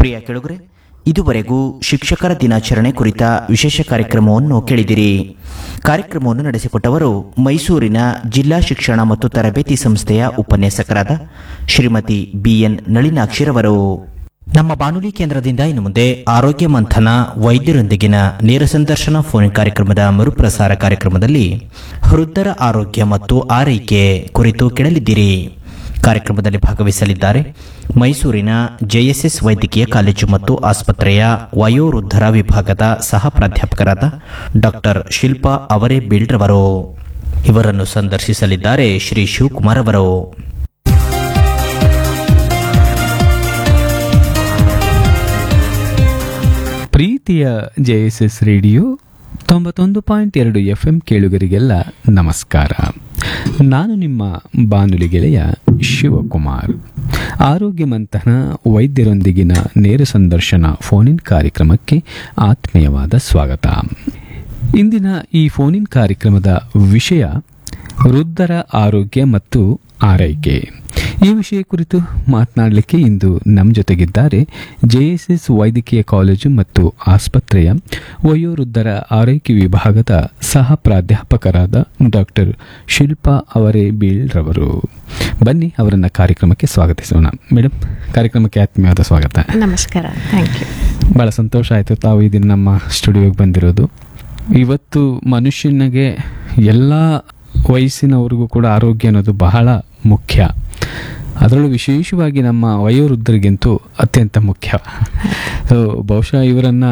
ಪ್ರಿಯ ಕೆಳಗರೆ ಇದುವರೆಗೂ ಶಿಕ್ಷಕರ ದಿನಾಚರಣೆ ಕುರಿತ ವಿಶೇಷ ಕಾರ್ಯಕ್ರಮವನ್ನು ಕೇಳಿದಿರಿ ಕಾರ್ಯಕ್ರಮವನ್ನು ನಡೆಸಿಕೊಟ್ಟವರು ಮೈಸೂರಿನ ಜಿಲ್ಲಾ ಶಿಕ್ಷಣ ಮತ್ತು ತರಬೇತಿ ಸಂಸ್ಥೆಯ ಉಪನ್ಯಾಸಕರಾದ ಶ್ರೀಮತಿ ಬಿಎನ್ ನಳಿನಾಕ್ಷಿರವರು ನಮ್ಮ ಬಾನುಲಿ ಕೇಂದ್ರದಿಂದ ಇನ್ನು ಮುಂದೆ ಆರೋಗ್ಯ ಮಂಥನ ವೈದ್ಯರೊಂದಿಗಿನ ನೇರ ಸಂದರ್ಶನ ಫೋನ್ ಕಾರ್ಯಕ್ರಮದ ಮರುಪ್ರಸಾರ ಕಾರ್ಯಕ್ರಮದಲ್ಲಿ ವೃದ್ಧರ ಆರೋಗ್ಯ ಮತ್ತು ಆರೈಕೆ ಕುರಿತು ಕೇಳಲಿದ್ದೀರಿ ಕಾರ್ಯಕ್ರಮದಲ್ಲಿ ಭಾಗವಹಿಸಲಿದ್ದಾರೆ ಮೈಸೂರಿನ ಜೆಎಸ್ಎಸ್ ವೈದ್ಯಕೀಯ ಕಾಲೇಜು ಮತ್ತು ಆಸ್ಪತ್ರೆಯ ವಯೋವೃದ್ಧರ ವಿಭಾಗದ ಸಹ ಪ್ರಾಧ್ಯಾಪಕರಾದ ಡಾಕ್ಟರ್ ಶಿಲ್ಪಾ ಅವರೇ ಬೀಳ್ರವರು ಇವರನ್ನು ಸಂದರ್ಶಿಸಲಿದ್ದಾರೆ ಶ್ರೀ ಶಿವಕುಮಾರ್ ಅವರು ಪ್ರೀತಿಯ ಜೆ ಎಸ್ ಎಸ್ ರೇಡಿಯೋ ತೊಂಬತ್ತೊಂದು ಪಾಯಿಂಟ್ ಎರಡು ಎಫ್ ಎಂ ಕೇಳುಗರಿಗೆಲ್ಲ ನಮಸ್ಕಾರ ನಾನು ನಿಮ್ಮ ಬಾನುಲಿ ಗೆಳೆಯ ಶಿವಕುಮಾರ್ ಆರೋಗ್ಯ ಮಂಥನ ವೈದ್ಯರೊಂದಿಗಿನ ನೇರ ಸಂದರ್ಶನ ಫೋನಿನ್ ಕಾರ್ಯಕ್ರಮಕ್ಕೆ ಆತ್ಮೀಯವಾದ ಸ್ವಾಗತ ಇಂದಿನ ಈ ಫೋನಿನ್ ಕಾರ್ಯಕ್ರಮದ ವಿಷಯ ವೃದ್ಧರ ಆರೋಗ್ಯ ಮತ್ತು ಆರೈಕೆ ಈ ವಿಷಯ ಕುರಿತು ಮಾತನಾಡಲಿಕ್ಕೆ ಇಂದು ನಮ್ಮ ಜೊತೆಗಿದ್ದಾರೆ ಜೆಎಸ್ಎಸ್ ವೈದ್ಯಕೀಯ ಕಾಲೇಜು ಮತ್ತು ಆಸ್ಪತ್ರೆಯ ವಯೋವೃದ್ಧರ ಆರೈಕೆ ವಿಭಾಗದ ಸಹ ಪ್ರಾಧ್ಯಾಪಕರಾದ ಡಾಕ್ಟರ್ ಶಿಲ್ಪಾ ಅವರೇ ಬೀಳ್ರವರು ಬನ್ನಿ ಅವರನ್ನ ಕಾರ್ಯಕ್ರಮಕ್ಕೆ ಸ್ವಾಗತಿಸೋಣ ಮೇಡಮ್ ಕಾರ್ಯಕ್ರಮಕ್ಕೆ ಆತ್ಮೀಯವಾದ ಸ್ವಾಗತ ನಮಸ್ಕಾರ ಥ್ಯಾಂಕ್ ಯು ಬಹಳ ಸಂತೋಷ ಆಯಿತು ತಾವು ಇದನ್ನು ನಮ್ಮ ಸ್ಟುಡಿಯೋಗೆ ಬಂದಿರೋದು ಇವತ್ತು ಮನುಷ್ಯನಿಗೆ ಎಲ್ಲ ವಯಸ್ಸಿನವ್ರಿಗೂ ಕೂಡ ಆರೋಗ್ಯ ಅನ್ನೋದು ಬಹಳ ಮುಖ್ಯ ಅದರಲ್ಲೂ ವಿಶೇಷವಾಗಿ ನಮ್ಮ ವಯೋವೃದ್ಧರಿಗಂತೂ ಅತ್ಯಂತ ಮುಖ್ಯ ಸೊ ಬಹುಶಃ ಇವರನ್ನು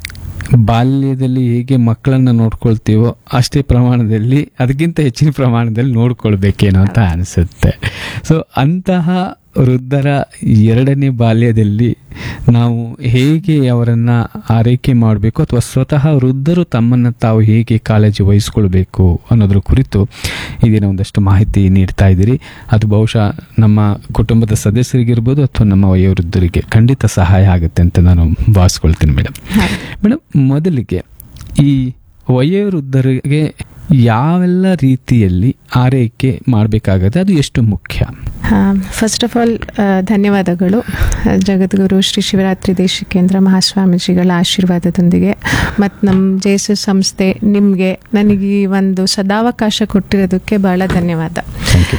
ಬಾಲ್ಯದಲ್ಲಿ ಹೇಗೆ ಮಕ್ಕಳನ್ನು ನೋಡ್ಕೊಳ್ತೀವೋ ಅಷ್ಟೇ ಪ್ರಮಾಣದಲ್ಲಿ ಅದಕ್ಕಿಂತ ಹೆಚ್ಚಿನ ಪ್ರಮಾಣದಲ್ಲಿ ನೋಡ್ಕೊಳ್ಬೇಕೇನೋ ಅಂತ ಅನಿಸುತ್ತೆ ಸೊ ಅಂತಹ ವೃದ್ಧರ ಎರಡನೇ ಬಾಲ್ಯದಲ್ಲಿ ನಾವು ಹೇಗೆ ಅವರನ್ನು ಆರೈಕೆ ಮಾಡಬೇಕು ಅಥವಾ ಸ್ವತಃ ವೃದ್ಧರು ತಮ್ಮನ್ನು ತಾವು ಹೇಗೆ ಕಾಳಜಿ ವಹಿಸ್ಕೊಳ್ಬೇಕು ಅನ್ನೋದ್ರ ಕುರಿತು ಇದೀನ ಒಂದಷ್ಟು ಮಾಹಿತಿ ನೀಡ್ತಾ ಇದ್ದೀರಿ ಅದು ಬಹುಶಃ ನಮ್ಮ ಕುಟುಂಬದ ಸದಸ್ಯರಿಗಿರ್ಬೋದು ಅಥವಾ ನಮ್ಮ ವಯೋವೃದ್ಧರಿಗೆ ಖಂಡಿತ ಸಹಾಯ ಆಗುತ್ತೆ ಅಂತ ನಾನು ಭಾವಿಸ್ಕೊಳ್ತೀನಿ ಮೇಡಮ್ ಮೇಡಮ್ ಮೊದಲಿಗೆ ಈ ವಯೋವೃದ್ಧರಿಗೆ ಯಾವೆಲ್ಲ ರೀತಿಯಲ್ಲಿ ಆರೈಕೆ ಮಾಡಬೇಕಾಗತ್ತೆ ಅದು ಎಷ್ಟು ಮುಖ್ಯ ಫಸ್ಟ್ ಆಫ್ ಆಲ್ ಧನ್ಯವಾದಗಳು ಜಗದ್ಗುರು ಶ್ರೀ ಶಿವರಾತ್ರಿ ದೇಶಿಕೇಂದ್ರ ಮಹಾಸ್ವಾಮೀಜಿಗಳ ಆಶೀರ್ವಾದದೊಂದಿಗೆ ಮತ್ತು ನಮ್ಮ ಜೆ ಎಸ್ ಎಸ್ ಸಂಸ್ಥೆ ನಿಮಗೆ ನನಗೆ ಈ ಒಂದು ಸದಾವಕಾಶ ಕೊಟ್ಟಿರೋದಕ್ಕೆ ಬಹಳ ಧನ್ಯವಾದ ಥ್ಯಾಂಕ್ ಯು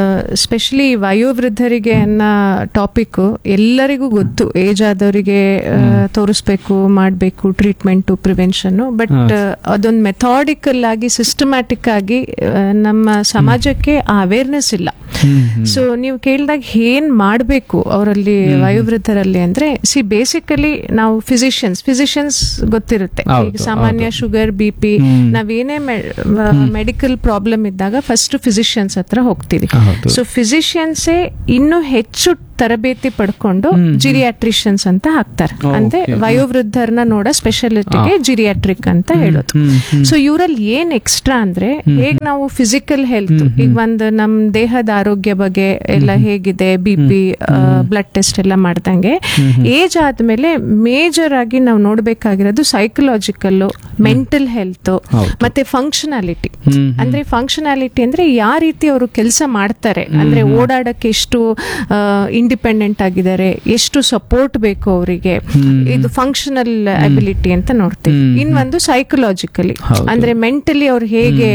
ಸ್ಪೆಷಲಿ ವಯೋವೃದ್ಧರಿಗೆ ಅನ್ನೋ ಟಾಪಿಕ್ಕು ಎಲ್ಲರಿಗೂ ಗೊತ್ತು ಏಜ್ ಆದವರಿಗೆ ತೋರಿಸ್ಬೇಕು ಮಾಡಬೇಕು ಟ್ರೀಟ್ಮೆಂಟು ಪ್ರಿವೆನ್ಷನ್ನು ಬಟ್ ಅದೊಂದು ಮೆಥಾಡಿಕಲ್ ಆಗಿ ಸಿಸ್ಟಮ್ಯಾಟಿಕ್ ಆಗಿ ಆ, ನಮ್ಮ ಸಮಾಜಕ್ಕೆ ಆ ಅವೇರ್ನೆಸ್ ಇಲ್ಲ ಸೊ ನೀವು ಕೇಳಿದಾಗ ಏನ್ ಮಾಡಬೇಕು ಅವರಲ್ಲಿ ವಯೋವೃದ್ಧರಲ್ಲಿ ಅಂದ್ರೆ ಸಿ ಬೇಸಿಕಲಿ ನಾವು ಫಿಸಿಷಿಯನ್ಸ್ ಫಿಸಿಷಿಯನ್ಸ್ ಗೊತ್ತಿರುತ್ತೆ ಹೌದು, ಈಗ ಸಾಮಾನ್ಯ ಶುಗರ್ ಬಿ ಪಿ ಹ್ಮ್. ನಾವೇನೇ ಮೆಡಿಕಲ್ ಪ್ರಾಬ್ಲಮ್ ಇದ್ದಾಗ ಫಸ್ಟ್ ಫಿಸಿಷಿಯನ್ಸ್ ಹತ್ರ ಹೋಗ್ತೀವಿ ಹೌದು. ಸೊ ಫಿಸಿಷಿಯನ್ಸೇ ಇನ್ನೂ ಹೆಚ್ಚು ತರಬೇತಿ ಪಡ್ಕೊಂಡು ಜಿರಿಯಾಟ್ರಿಷಿಯನ್ಸ್ ಅಂತ ಹಾಕ್ತಾರೆ ಓ, ಅಂದ್ರೆ okay. ವಯೋವೃದ್ಧರನ್ನ ನೋಡೋ ಸ್ಪೆಷಾಲಿಟಿಗೆ ಜಿರಿಯಾಟ್ರಿಕ್ ಅಂತ ಹೇಳೋದು ಹ್ಮ್, ಹ್ಮ್. ಸೊ ಇವರಲ್ಲಿ ಏನ್ ಎಕ್ಸ್ಟ್ರಾ ಅಂದ್ರೆ ಹೇಗ್ ನಾವು ಫಿಸಿಕಲ್ ಹೆಲ್ತ್ ಈಗ ಒಂದು ನಮ್ ದೇಹದ ಆರೋಗ್ಯ ಬಗ್ಗೆ ಎಲ್ಲ ಹೇಗಿದೆ ಬಿ ಪಿ ಬ್ಲಡ್ ಟೆಸ್ಟ್ ಎಲ್ಲ ಮಾಡ್ದಂಗೆ ಏಜ್ ಆದ್ಮೇಲೆ ಮೇಜರ್ ಆಗಿ ನಾವು ನೋಡ್ಬೇಕಾಗಿರೋದು ಸೈಕಲಾಜಿಕಲ್ ಮೆಂಟಲ್ ಹೆಲ್ತ್ ಹೌದು. ಮತ್ತೆ ಫಂಕ್ಷನಾಲಿಟಿ ಹ್ಮ್, ಹ್ಮ್. ಅಂದ್ರೆ ಫಂಕ್ಷನಾಲಿಟಿ ಅಂದ್ರೆ ಯಾವ ರೀತಿ ಅವರು ಕೆಲಸ ಮಾಡ್ತಾರೆ ಅಂದ್ರೆ ಓಡಾಡಕ್ಕೆ ಎಷ್ಟು ಇಂಡಿಪೆಂಡೆಂಟ್ ಆಗಿದ್ದಾರೆ ಎಷ್ಟು ಸಪೋರ್ಟ್ ಬೇಕು ಅವರಿಗೆ ಇದು ಫಂಕ್ಷನಲ್ ಅಬಿಲಿಟಿ ಅಂತ ನೋಡ್ತೀವಿ ಇನ್ನೊಂದು ಸೈಕಲಾಜಿಕಲಿ ಹೌದು. ಅಂದ್ರೆ ಮೆಂಟಲಿ ಅವ್ರು ಹೇಗೆ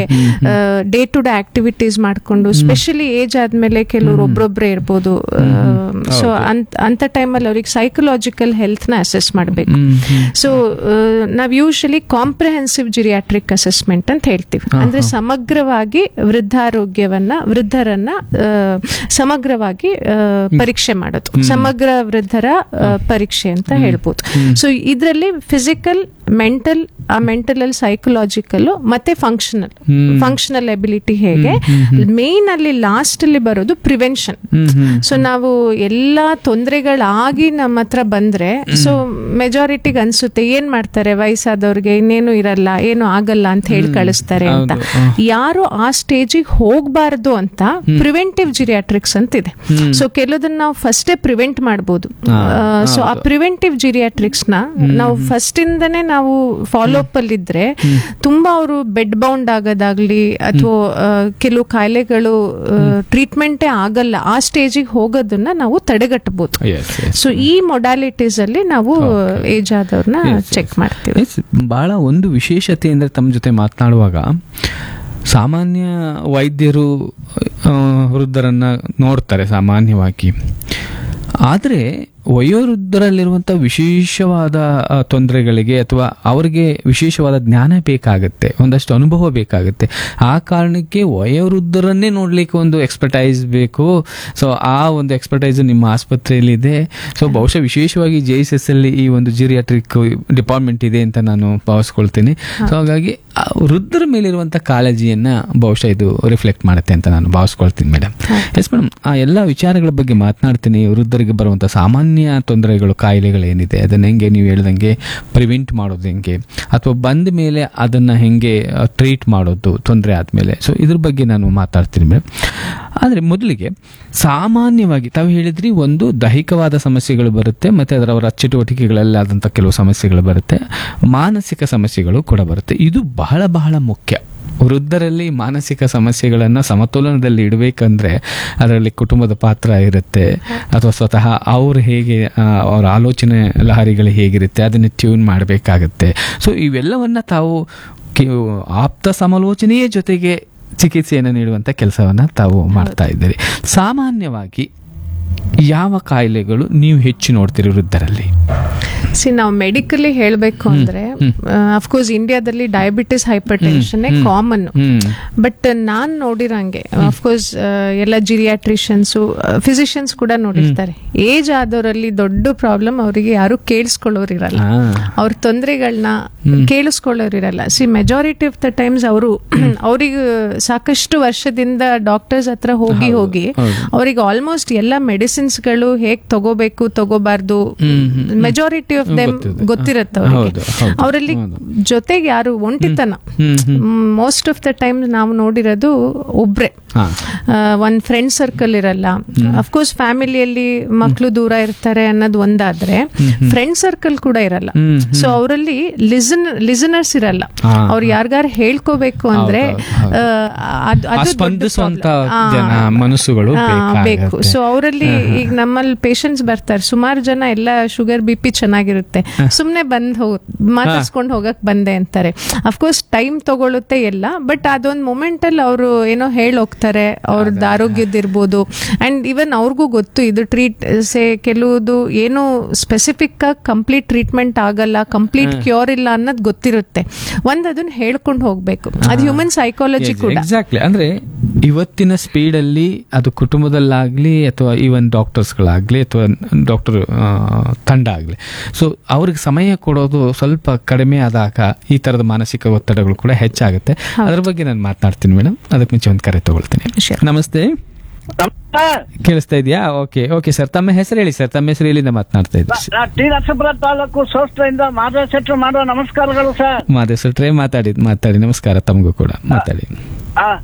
ಡೇ ಟು ಡೇ ಆಕ್ಟಿವಿಟೀಸ್ ಮಾಡ್ಕೊಂಡು ಸ್ಪೆಷಲಿ ಏಜ್ ಆದ್ಮೇಲೆ ಕೆಲವರು ಒಬ್ರೊಬ್ರೆ ಇರ್ಬೋದು ಸೊ ಅಂತ ಟೈಮಲ್ಲಿ ಅವ್ರಿಗೆ ಸೈಕಲಾಜಿಕಲ್ ಹೆಲ್ತ್ ನ ಅಸೆಸ್ ಮಾಡಬೇಕು ಸೊ ನಾವ್ ಯೂಶಲಿ ಕಾಂಪ್ರಹೆನ್ಸಿವ್ ಜಿರಿಯಾಟ್ರಿಕ್ ಅಸೆಸ್ಮೆಂಟ್ ಅಂತ ಹೇಳ್ತೀವಿ ಅಂದ್ರೆ ಸಮಗ್ರವಾಗಿ ವೃದ್ಧಾರೋಗ್ಯವನ್ನ ವೃದ್ಧರನ್ನ ಆ, ಸಮಗ್ರವಾಗಿ ಆ, ಪರೀಕ್ಷೆ ಮಾಡೋದು ಸಮಗ್ರ ವೃದ್ಧರ ಆ, ಪರೀಕ್ಷೆ ಅಂತ ಹೇಳ್ಬೋದು ಸೊ ಇದರಲ್ಲಿ ಫಿಸಿಕಲ್ ಮೆಂಟಲ್ ಆ ಮೆಂಟಲ್ ಅಲ್ಲಿ ಸೈಕಲಾಜಿಕಲ್ ಮತ್ತೆ ಫಂಕ್ಷನಲ್ ಫಂಕ್ಷನಲ್ ಎಬಿಲಿಟಿ ಹೇಗೆ ಮೇನ್ ಅಲ್ಲಿ ಲಾಸ್ಟ್ ಅಲ್ಲಿ ಬರೋದು ಪ್ರಿವೆನ್ಷನ್ ಸೊ ನಾವು ಎಲ್ಲಾ ತೊಂದರೆಗಳಾಗಿ ನಮ್ಮ ಹತ್ರ ಬಂದ್ರೆ ಸೊ ಮೆಜಾರಿಟಿಗೆ ಅನ್ಸುತ್ತೆ ಏನ್ ಮಾಡ್ತಾರೆ ವಯಸ್ಸಾದವ್ರಿಗೆ ಇನ್ನೇನು ಇರಲ್ಲ ಏನು ಆಗಲ್ಲ ಅಂತ ಹೇಳಿ ಕಳಿಸ್ತಾರೆ ಅಂತ ಹೌದು. ಯಾರು ಆ ಸ್ಟೇಜಿಗೆ ಹೋಗ್ಬಾರ್ದು ಅಂತ ಪ್ರಿವೆಂಟಿವ್ ಜಿರಿಯಾಟ್ರಿಕ್ಸ್ ಅಂತ ಇದೆ ಸೊ ಕೆಲವುದನ್ನ ನಾವು ಫಸ್ಟೇ ಪ್ರಿವೆಂಟ್ ಮಾಡ್ಬೋದು ಹಾ, ಸೊ ಆ ಪ್ರಿವೆಂಟಿವ್ ಜಿರಿಯಾಟ್ರಿಕ್ಸ್ ನ ನಾವು ಫಸ್ಟ್ ಇಂದನೇ ನಾವು ನಾವು ಫಾಲೋ ಅಪ್ ಅಲ್ಲಿ ಇದ್ರೆ ತುಂಬಾ ಅವರು ಬೆಡ್ ಬೌಂಡ್ ಆಗೋದಾಗ್ಲಿ ಅಥವಾ ಕೆಲವು ಕಾಯಿಲೆಗಳು ಟ್ರೀಟ್ಮೆಂಟೇ ಆಗಲ್ಲ ಆ ಸ್ಟೇಜಿಗೆ ಹೋಗೋದನ್ನ ನಾವು ತಡೆಗಟ್ಟಬಹುದು Yes, yes. ಸೊ ಈ ಮೊಡಾಲಿಟೀಸ್ ಅಲ್ಲಿ ನಾವು ಏಜ್ ಆದವ್ರನ್ನ ಚೆಕ್ ಮಾಡ್ತೀವಿ Yes, ಬಹಳ ಒಂದು ವಿಶೇಷತೆ ಅಂದರೆ ತಮ್ಮ ಜೊತೆ ಮಾತನಾಡುವಾಗ ಸಾಮಾನ್ಯ ವೈದ್ಯರು ಆ, ವೃದ್ಧರನ್ನ ನೋಡ್ತಾರೆ ಸಾಮಾನ್ಯವಾಗಿ ಆದರೆ ವಯೋವೃದ್ಧರಲ್ಲಿರುವಂಥ ವಿಶೇಷವಾದ ಆ, ತೊಂದರೆಗಳಿಗೆ ಅಥವಾ ಅವರಿಗೆ ವಿಶೇಷವಾದ ಜ್ಞಾನ ಬೇಕಾಗುತ್ತೆ ಒಂದಷ್ಟು ಅನುಭವ ಬೇಕಾಗುತ್ತೆ ಆ ಕಾರಣಕ್ಕೆ ವಯೋವೃದ್ಧರನ್ನೇ ನೋಡ್ಲಿಕ್ಕೆ ಒಂದು ಎಕ್ಸ್ಪರ್ಟೈಸ್ ಬೇಕು ಸೊ ಆ ಒಂದು ಎಕ್ಸ್ಪರ್ಟೈಸ್ ನಿಮ್ಮ ಆಸ್ಪತ್ರೆಯಲ್ಲಿ ಇದೆ ಸೊ ಬಹುಶಃ ವಿಶೇಷವಾಗಿ ಜೆ ಎಸ್ ಎಸ್ ಅಲ್ಲಿ ಈ ಒಂದು ಜಿರಿಯಾಟ್ರಿಕ್ ಡಿಪಾರ್ಟ್ಮೆಂಟ್ ಇದೆ ಅಂತ ನಾನು ಭಾವಿಸ್ಕೊಳ್ತೀನಿ ಸೊ ಹಾಗಾಗಿ ಆ ವೃದ್ಧರ ಮೇಲಿರುವಂಥ ಕಾಳಜಿಯನ್ನ ಬಹುಶಃ ಇದು ರಿಫ್ಲೆಕ್ಟ್ ಮಾಡುತ್ತೆ ಅಂತ ನಾನು ಭಾವಿಸ್ಕೊಳ್ತೀನಿ ಮೇಡಮ್ ಎಸ್ ಮೇಡಮ್ ಆ ಎಲ್ಲ ವಿಚಾರಗಳ ಬಗ್ಗೆ ಮಾತನಾಡ್ತೀನಿ ವೃದ್ಧರಿಗೆ ಬರುವಂಥ ಸಾಮಾನ್ಯ ತೊಂದರೆಗಳು ಕಾಯಿಲೆಗಳು ಏನಿದೆ ಅದನ್ನ ಹೆಂಗೆ ನೀವು ಹೇಳ್ದಂಗೆ ಪ್ರಿವೆಂಟ್ ಮಾಡೋದು ಹೆಂಗೆ ಅಥವಾ ಬಂದ ಮೇಲೆ ಅದನ್ನ ಹೆಂಗೆ ಟ್ರೀಟ್ ಮಾಡೋದು ತೊಂದರೆ ಆದಮೇಲೆ ಸೊ ಇದ್ರ ಬಗ್ಗೆ ನಾನು ಮಾತಾಡ್ತೀನಿ ಮೇಡಮ್ ಆದರೆ ಮೊದಲಿಗೆ ಸಾಮಾನ್ಯವಾಗಿ ತಾವು ಹೇಳಿದ್ರಿ ಒಂದು ದೈಹಿಕವಾದ ಸಮಸ್ಯೆಗಳು ಬರುತ್ತೆ ಮತ್ತು ಅದರವರ ಚಟುವಟಿಕೆಗಳಲ್ಲಿ ಆದಂಥ ಕೆಲವು ಸಮಸ್ಯೆಗಳು ಬರುತ್ತೆ ಮಾನಸಿಕ ಸಮಸ್ಯೆಗಳು ಕೂಡ ಬರುತ್ತೆ ಇದು ಬಹಳ ಬಹಳ ಮುಖ್ಯ ವೃದ್ಧರಲ್ಲಿ ಮಾನಸಿಕ ಸಮಸ್ಯೆಗಳನ್ನು ಸಮತೋಲನದಲ್ಲಿ ಇಡಬೇಕಂದ್ರೆ ಅದರಲ್ಲಿ ಕುಟುಂಬದ ಪಾತ್ರ ಇರುತ್ತೆ ಅಥವಾ ಸ್ವತಃ ಅವ್ರು ಹೇಗೆ ಆ, ಅವರ ಆಲೋಚನೆ ಲಹರಿಗಳು ಹೇಗಿರುತ್ತೆ ಅದನ್ನು ಟ್ಯೂನ್ ಮಾಡಬೇಕಾಗತ್ತೆ ಸೊ ಇವೆಲ್ಲವನ್ನ ತಾವು ಕಿ- ಆಪ್ತ ಸಮಾಲೋಚನೆಯ ಜೊತೆಗೆ ಚಿಕಿತ್ಸೆಯನ್ನು ನೀಡುವಂಥ ಕೆಲಸವನ್ನು ತಾವು ಮಾಡ್ತಾ ಇದ್ದೀರಿ ಸಾಮಾನ್ಯವಾಗಿ ಯಾವ ಕಾಯಿಲೆಗಳು ನೀವು ಹೆಚ್ಚು ನೋಡ್ತೀರಿ ವೃದ್ಧರಲ್ಲಿ ಸಿ ನಾವು ಮೆಡಿಕಲಿ ಹೇಳಬೇಕು ಅಂದ್ರೆ ಅಫ್ಕೋರ್ಸ್ ಇಂಡಿಯಾದಲ್ಲಿ diabetes hypertension common hmm but ನಾನ್ ನೋಡಿರಂಗೆ ಅಫ್ಕೋರ್ಸ್ ಎಲ್ಲ ಜಿರಿಯಾಟ್ರಿಷನ್ಸು ಫಿಸಿಷಿಯನ್ಸ್ ಕೂಡ ನೋಡಿರ್ತಾರೆ ಏಜ್ ಆದವರಲ್ಲಿ ದೊಡ್ಡ ಪ್ರಾಬ್ಲಮ್ ಅವರಿಗೆ ಯಾರು ಕೇಳಿಸ್ಕೊಳ್ಳೋರಿರಲ್ಲ ಆ, ಅವ್ರ ತೊಂದರೆಗಳನ್ನ ಕೇಳಿಸ್ಕೊಳ್ಳೋರಿರಲ್ಲ see majority of the times ಅವರು ಅವ್ರಿಗೆ ಸಾಕಷ್ಟು ವರ್ಷದಿಂದ ಡಾಕ್ಟರ್ಸ್ ಹತ್ರ ಹೋಗಿ ಹೋಗಿ ಹೌದು. ಅವ್ರಿಗೆ ಆಲ್ಮೋಸ್ಟ್ ಎಲ್ಲ ಮೆಡಿಸಿನ್ಸ್ಗಳು ಹೇಗ್ ತಗೋಬೇಕು ತಗೋಬಾರ್ದು ಮೆಜಾರಿಟಿ ಆಫ್ ದೆಮ್ ಗೊತ್ತಿದೆ. ಗೊತ್ತಿರತ್ತೆ ಹೌದು, ಅವರಿಗೆ ಹೌದು, ಅವರಲ್ಲಿ ಜೊತೆಗೆ ಯಾರು ಒಂಟಿತನ hmm hmm most of the time ನಾವು ನೋಡಿರೋದು ಒಬ್ರೆ ಹಾ ಆ, ಒಂದ್ ಫ್ರೆಂಡ್ ಸರ್ಕಲ್ ಇರಲ್ಲ ಅಫ್ಕೋರ್ಸ್ ಫ್ಯಾಮಿಲಿಯಲ್ಲಿ ಮಕ್ಕಳು ದೂರ ಇರ್ತಾರೆ ಅನ್ನೋದು ಒಂದಾದ್ರೆ ಫ್ರೆಂಡ್ ಸರ್ಕಲ್ ಕೂಡ ಇರಲ್ಲ ಹ್ಮ್, ಸೊ ಅವರಲ್ಲಿ ಲಿಸನ್ ಲಿಸನರ್ಸ್ ಇರಲ್ಲ ಹಾ, ಅವ್ರು ಯಾರಿಗಾರು ಹೇಳ್ಕೋಬೇಕು ಅಂದ್ರೆ ಹೌದು, ಹೌದು. ಆ, ಅದ್- ಆ ಅದು ದೊಡ್ಡ ಸ್ಪಂದಿಸುವಂತ problem. ಆ, ಜನ ಮನಸ್ಸುಗಳು ಆ, ಬೇಕಾಗತ್ತೆ. ಬೇಕು ಸೊ ಅವರಲ್ಲಿ ಈಗ ನಮ್ಮಲ್ಲಿ ಪೇಷಂಟ್ಸ್ ಬರ್ತಾರೆ ಸುಮಾರು ಜನ ಎಲ್ಲ ಶುಗರ್ ಬಿ ಪಿ ಚೆನ್ನಾಗಿರುತ್ತೆ ಸುಮ್ನೆ ಬಂದ್ ಹೋಗ್ ಮಾತಾಡ್ಸ್ಕೊಂಡು ಹೋಗಕ್ ಬಂದೆ ಅಂತಾರೆ ಅಫ್ಕೋರ್ಸ್ ಟೈಮ್ ತಗೊಳುತ್ತೆ ಎಲ್ಲ ಬಟ್ ಅದೊಂದು ಮೊಮೆಂಟ್ ಅಲ್ಲಿ ಅವರು ಏನೋ ಹೇಳಿ ಹೋಗ್ತಾರೆ ಅವ್ರದ್ದು ಆರೋಗ್ಯದಿರ್ಬೋದು ಅಂಡ್ ಇವನ್ ಅವ್ರಿಗೂ ಗೊತ್ತು ಇದು ಟ್ರೀಟ್ ಸೇ ಕೆಲವುದು ಏನು ಸ್ಪೆಸಿಫಿಕ್ ಆಗಿ ಕಂಪ್ಲೀಟ್ ಟ್ರೀಟ್ಮೆಂಟ್ ಆಗಲ್ಲ ಕಂಪ್ಲೀಟ್ ಕ್ಯೂರ್ ಇಲ್ಲ ಅನ್ನೋದು ಗೊತ್ತಿರುತ್ತೆ ಒಂದ್ ಅದನ್ನ ಹೇಳ್ಕೊಂಡು ಹೋಗ್ಬೇಕು ಅದು ಹ್ಯೂಮನ್ ಸೈಕಾಲಜಿ ಕೂಡ ಎಕ್ಸಾಕ್ಟ್ಲಿ ಅಂದ್ರೆ ಇವತ್ತಿನ ಸ್ಪೀಡ್ ಅಲ್ಲಿ ಅದು ಕುಟುಂಬದಲ್ಲಾಗ್ಲಿ ಅಥವಾ ಈವನ್ ಡಾಕ್ಟರ್ಸ್ಗಳಾಗ್ಲಿ ಅಥವಾ ಡಾಕ್ಟರ್ ತಂಡ ಆಗಲಿ ಸೊ ಅವ್ರಿಗೆ ಸಮಯ ಕೊಡೋದು ಸ್ವಲ್ಪ ಕಡಿಮೆ ಆದಾಗ ಈ ತರದ ಮಾನಸಿಕ ಒತ್ತಡಗಳು ಕೂಡ ಹೆಚ್ಚಾಗುತ್ತೆ ಅದ್ರ ಬಗ್ಗೆ ನಾನು ಮಾತನಾಡ್ತೀನಿ ಮೇಡಮ್ ಅದಕ್ಕೆ ಮುಂಚೆ ಒಂದು ಕರೆ ತಗೊಳ್ತೀನಿ Sure. ನಮಸ್ತೆ ಕೇಳಿಸ್ತಾ ಇದೆಯಾ ಓಕೆ ಓಕೆ ಸರ್ ತಮ್ಮ ಹೆಸರು ಹೇಳಿ ಸರ್ ತಮ್ಮ ಹೆಸರು ಎಲ್ಲಿಂದ ಮಾತನಾಡ್ತಾ ಇದ್ದೀರಿ ನಾ ಟಿ ನರಸೀಪುರ ತಾಲೂಕು ಸೋಸ್ಟ್ರಿಂದ ಮಾಧವ ಶೆಟ್ರು ಮಾಡುವ ನಮಸ್ಕಾರಗಳು ಸರ್ ಮಾದೇಶ್ವರ ಟ್ರೇ ಮಾತಾಡಿ ಮಾತಾಡಿ ನಮಸ್ಕಾರ ತಮಗೂ ಕೂಡ ಮಾತಾಡಿ ಆ,